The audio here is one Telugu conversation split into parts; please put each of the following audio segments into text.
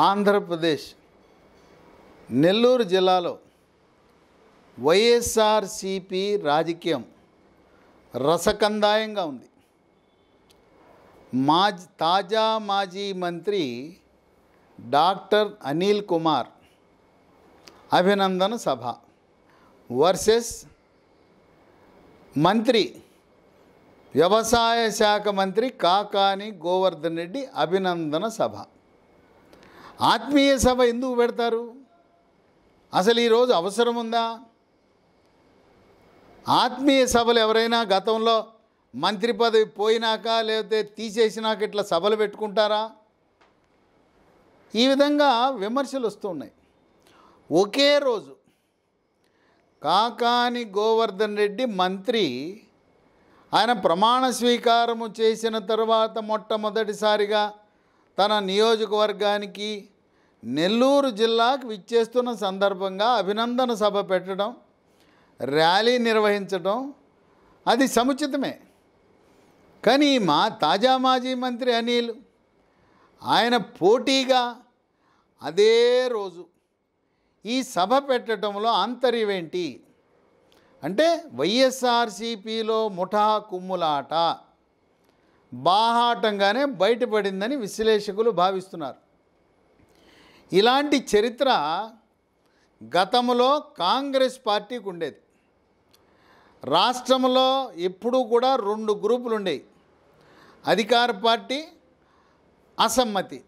ఆంధ్రప్రదేశ్ నెల్లూరు జిల్లాలో వైఎస్ఆర్సిపి రాజకీయం రసకందాయంగా ఉంది మాజీ తాజా మాజీ మంత్రి డాక్టర్ అనిల్ కుమార్ అభినందన సభ వర్సెస్ మంత్రి వ్యవసాయ శాఖ మంత్రి కాకాని గోవర్ధన్ రెడ్డి అభినందన సభ ఆత్మీయ సభ ఎందుకు పెడతారు అసలు ఈరోజు అవసరం ఉందా ఆత్మీయ సభలు ఎవరైనా గతంలో మంత్రి పదవి పోయినాక లేకపోతే తీసేసినాక ఇట్లా సభలు పెట్టుకుంటారా ఈ విధంగా విమర్శలు వస్తున్నాయి ఒకే రోజు కాకాని గోవర్ధన్ రెడ్డి మంత్రి ఆయన ప్రమాణ స్వీకారము చేసిన తర్వాత మొట్టమొదటిసారిగా తన నియోజకవర్గానికి నెల్లూరు జిల్లాకు విచ్చేస్తున్న సందర్భంగా అభినందన సభ పెట్టడం ర్యాలీ నిర్వహించడం అది సముచితమే కానీ మా తాజా మాజీ మంత్రి అనిల్ ఆయన పోటీగా అదే రోజు ఈ సభ పెట్టడంలో ఆంతర్యం ఏంటి అంటే వైఎస్ఆర్సీపీలో ముఠా కుమ్ములాట బాహాటంగానే బయటపడిందని విశ్లేషకులు భావిస్తున్నారు ఇలాంటి చరిత్ర గతంలో కాంగ్రెస్ పార్టీకి ఉండేది రాష్ట్రంలో ఎప్పుడూ కూడా రెండు గ్రూపులు ఉండేవి అధికార పార్టీ అసమ్మతి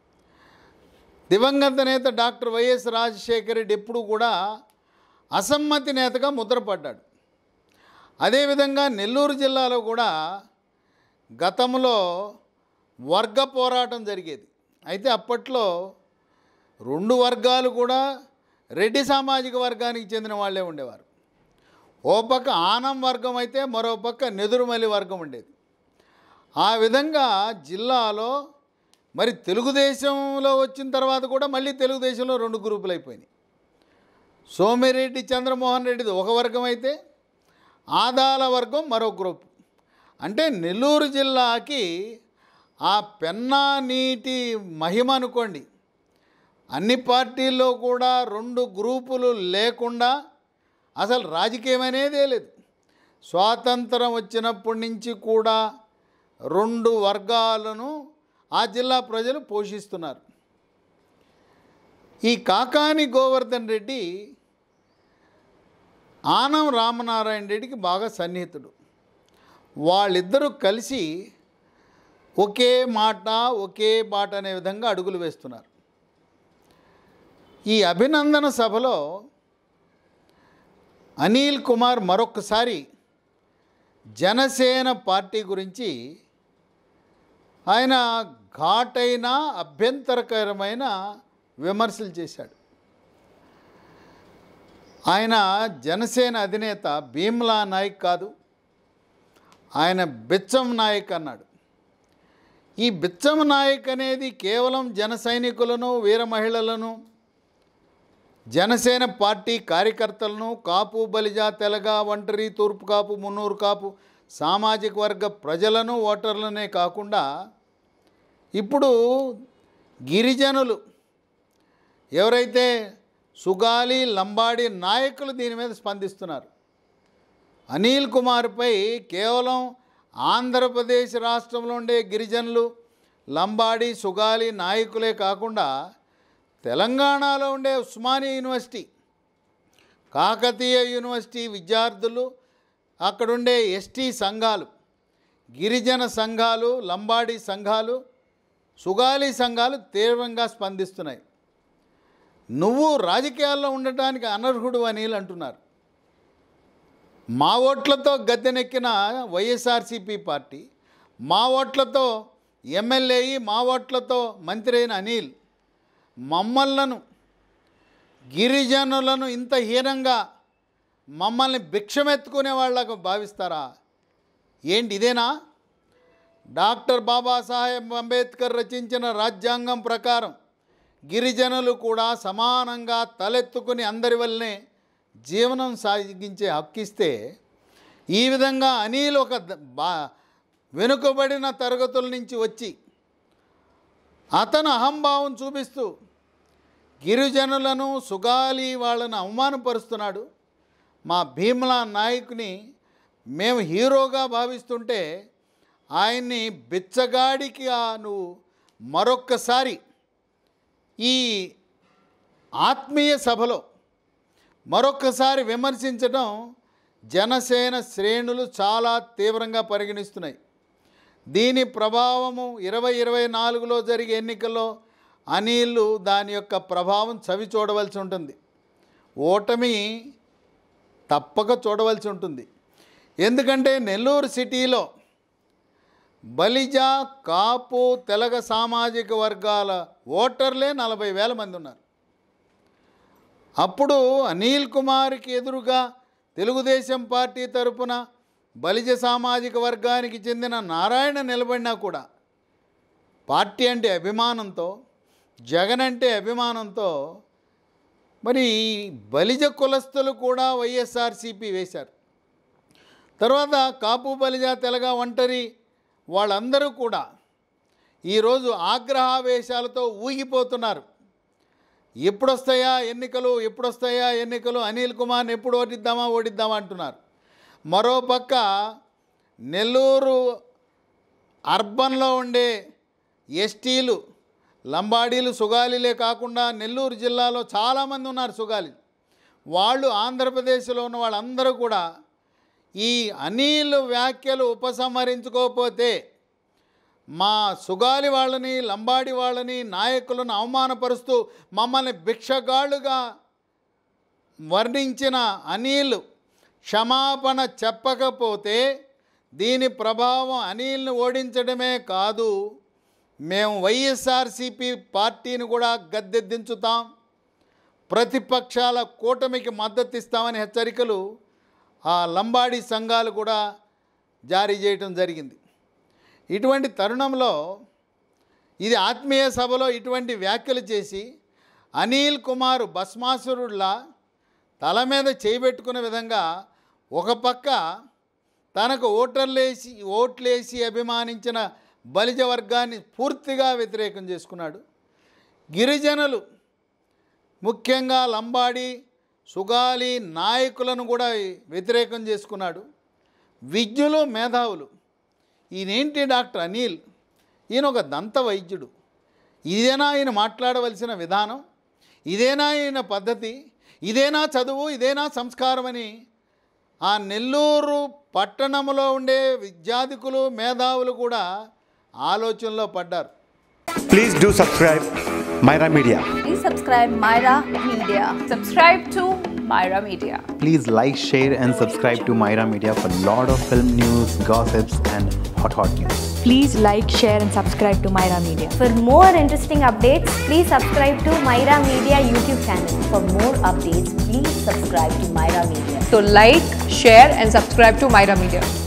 దివంగత నేత డాక్టర్ వైఎస్ రాజశేఖర రెడ్డి ఎప్పుడు కూడా అసమ్మతి నేతగా ముద్రపడ్డాడు అదేవిధంగా నెల్లూరు జిల్లాలో కూడా గతంలో వర్గ పోరాటం జరిగేది అయితే అప్పట్లో రెండు వర్గాలు కూడా రెడ్డి సామాజిక వర్గానికి చెందిన వాళ్ళే ఉండేవారు ఓ పక్క ఆనం వర్గం అయితే మరో పక్క నెదురుమల్లి వర్గం ఉండేది ఆ విధంగా జిల్లాలో మరి తెలుగుదేశంలో వచ్చిన తర్వాత కూడా మళ్ళీ తెలుగుదేశంలో రెండు గ్రూపులు అయిపోయినాయి సోమిరెడ్డి చంద్రమోహన్ రెడ్డిది ఒక వర్గం అయితే ఆదాల వర్గం మరో గ్రూప్ అంటే నెల్లూరు జిల్లాకి ఆ పెన్నా నీటి మహిమ అనుకోండి అన్ని పార్టీల్లో కూడా రెండు గ్రూపులు లేకుండా అసలు రాజకీయం అనేదే లేదు స్వాతంత్రం వచ్చినప్పటి నుంచి కూడా రెండు వర్గాలను ఆ జిల్లా ప్రజలు పోషిస్తున్నారు ఈ కాకాని గోవర్ధన్ రెడ్డి ఆనం రామనారాయణ రెడ్డికి బాగా సన్నిహితుడు వాళ్ళిద్దరూ కలిసి ఒకే మాట ఒకే బాట అనే విధంగా అడుగులు వేస్తున్నారు ఈ అభినందన సభలో అనిల్ కుమార్ మరొకసారి జనసేన పార్టీ గురించి ఆయన ఘాటైన అభ్యంతరకరమైన విమర్శలు చేశాడు ఆయన జనసేన అధినేత భీమ్లా నాయక్ కాదు ఆయన బిచ్చం నాయక్ అన్నాడు ఈ బిచ్చం నాయక్ అనేది కేవలం జన సైనికులను వీర మహిళలను జనసేన పార్టీ కార్యకర్తలను కాపు బలిజ తెలగ ఒంటరి తూర్పు కాపు మున్నూరు కాపు సామాజిక వర్గ ప్రజలను ఓటర్లనే కాకుండా ఇప్పుడు గిరిజనులు ఎవరైతే సుగాలి లంబాడి నాయకులు దీని మీద స్పందిస్తున్నారు అనిల్ కుమార్పై కేవలం ఆంధ్రప్రదేశ్ రాష్ట్రంలో ఉండే గిరిజనులు లంబాడి సుగాలి నాయకులే కాకుండా తెలంగాణలో ఉండే ఉస్మానియా యూనివర్సిటీ కాకతీయ యూనివర్సిటీ విద్యార్థులు అక్కడుండే ఎస్టీ సంఘాలు గిరిజన సంఘాలు లంబాడి సంఘాలు సుగాలి సంఘాలు తీవ్రంగా స్పందిస్తున్నాయి నువ్వు రాజకీయాల్లో ఉండటానికి అనర్హుడు అని అంటున్నారు మా ఓట్లతో గద్దెనెక్కిన వైఎస్ఆర్సీపీ పార్టీ మా ఓట్లతో ఎమ్మెల్యే మా ఓట్లతో మంత్రి అయిన అనిల్ మమ్మల్ని గిరిజనులను ఇంత హీనంగా మమ్మల్ని భిక్షమెత్తుకునే వాళ్ళకు భావిస్తారా ఏంటి ఇదేనా డాక్టర్ బాబాసాహెబ్ అంబేద్కర్ రచించిన రాజ్యాంగం ప్రకారం గిరిజనులు కూడా సమానంగా తలెత్తుకుని అందరి వల్లనే జీవనం సాగించే హక్కిస్తే ఈ విధంగా అనిల్ ఒక ద- బా వెనుకబడిన తరగతుల నుంచి వచ్చి అతను అహంభావం చూపిస్తూ గిరిజనులను సుగాలి వాళ్ళను అవమానపరుస్తున్నాడు మా భీమలా నాయకుని మేము హీరోగా భావిస్తుంటే ఆయన్ని బిచ్చగాడికిగా నువ్వు మరొక్కసారి ఈ ఆత్మీయ సభలో మరొక్కసారి విమర్శించడం జనసేన శ్రేణులు చాలా తీవ్రంగా పరిగణిస్తున్నాయి దీని ప్రభావము ఇరవై ఇరవై నాలుగులో జరిగే ఎన్నికల్లో అనిల్ దాని యొక్క ప్రభావం చవి చూడవలసి ఉంటుంది ఓటమి తప్పక చూడవలసి ఉంటుంది ఎందుకంటే నెల్లూరు సిటీలో బలిజ కాపు తెలగ సామాజిక వర్గాల ఓటర్లే నలభై వేల మంది ఉన్నారు అప్పుడు అనిల్ కుమార్కి ఎదురుగా తెలుగుదేశం పార్టీ తరపున బలిజ సామాజిక వర్గానికి చెందిన నారాయణ నిలబడినా కూడా పార్టీ అంటే అభిమానంతో జగన్ అంటే అభిమానంతో మరి ఈ బలిజ కులస్తులు కూడా వైఎస్ఆర్సీపీ వేశారు తర్వాత కాపు బలిజ తెలగ ఒంటరి వాళ్ళందరూ కూడా ఈరోజు ఆగ్రహావేశాలతో ఊగిపోతున్నారు ఎప్పుడొస్తాయా ఎన్నికలు ఎప్పుడొస్తాయా ఎన్నికలు అనిల్ కుమార్ని ఎప్పుడు ఓడిద్దామా ఓడిద్దామా అంటున్నారు మరోపక్క నెల్లూరు అర్బన్లో ఉండే ఎస్టీలు లంబాడీలు సుగాలిలే కాకుండా నెల్లూరు జిల్లాలో చాలామంది ఉన్నారు సుగాలి వాళ్ళు ఆంధ్రప్రదేశ్లో ఉన్న వాళ్ళందరూ కూడా ఈ అనిల్ వ్యాఖ్యలు ఉపసంహరించుకోకపోతే మా సుగాలి వాళ్ళని లంబాడి వాళ్ళని నాయకులను అవమానపరుస్తూ మమ్మల్ని భిక్షగాళ్ళుగా వర్ణించిన అనిల్ క్షమాపణ చెప్పకపోతే దీని ప్రభావం అనిల్ని ఓడించడమే కాదు మేము వైఎస్ఆర్సీపీ పార్టీని కూడా గద్దెదించుతాం ప్రతిపక్షాల కూటమికి మద్దతు ఇస్తామని హెచ్చరికలు ఆ లంబాడి సంఘాలు కూడా జారీ చేయటం జరిగింది ఇటువంటి తరుణంలో ఇది ఆత్మీయ సభలో ఇటువంటి వ్యాఖ్యలు చేసి అనిల్ కుమార్ భస్మాసురుడిలా తల మీద చేయబెట్టుకునే విధంగా ఒక పక్క తనకు ఓటర్లేసి ఓట్లేసి అభిమానించిన బలిజ వర్గాన్ని పూర్తిగా వ్యతిరేకం చేసుకున్నాడు గిరిజనులు ముఖ్యంగా లంబాడి సుగాలి నాయకులను కూడా వ్యతిరేకం చేసుకున్నాడు విజ్ఞులు మేధావులు ఈయనేంటి డాక్టర్ అనిల్ ఈయన ఒక దంత వైద్యుడు ఇదేనా ఆయన మాట్లాడవలసిన విధానం ఇదేనా ఈయన పద్ధతి ఇదేనా చదువు ఇదేనా సంస్కారం అని ఆ నెల్లూరు పట్టణంలో ఉండే విద్యాధికులు మేధావులు కూడా ఆలోచనలో పడ్డారు Please do subscribe Myra Media. Please subscribe Myra Media. Subscribe to Myra Media. Please like, share, and subscribe to Myra Media for lot of film news, gossips, and hot hot news. Please like, share, and subscribe to Myra Media. For more interesting updates, please subscribe to Myra Media YouTube channel. For more updates, please subscribe to Myra Media. So like, share and subscribe to Myra Media.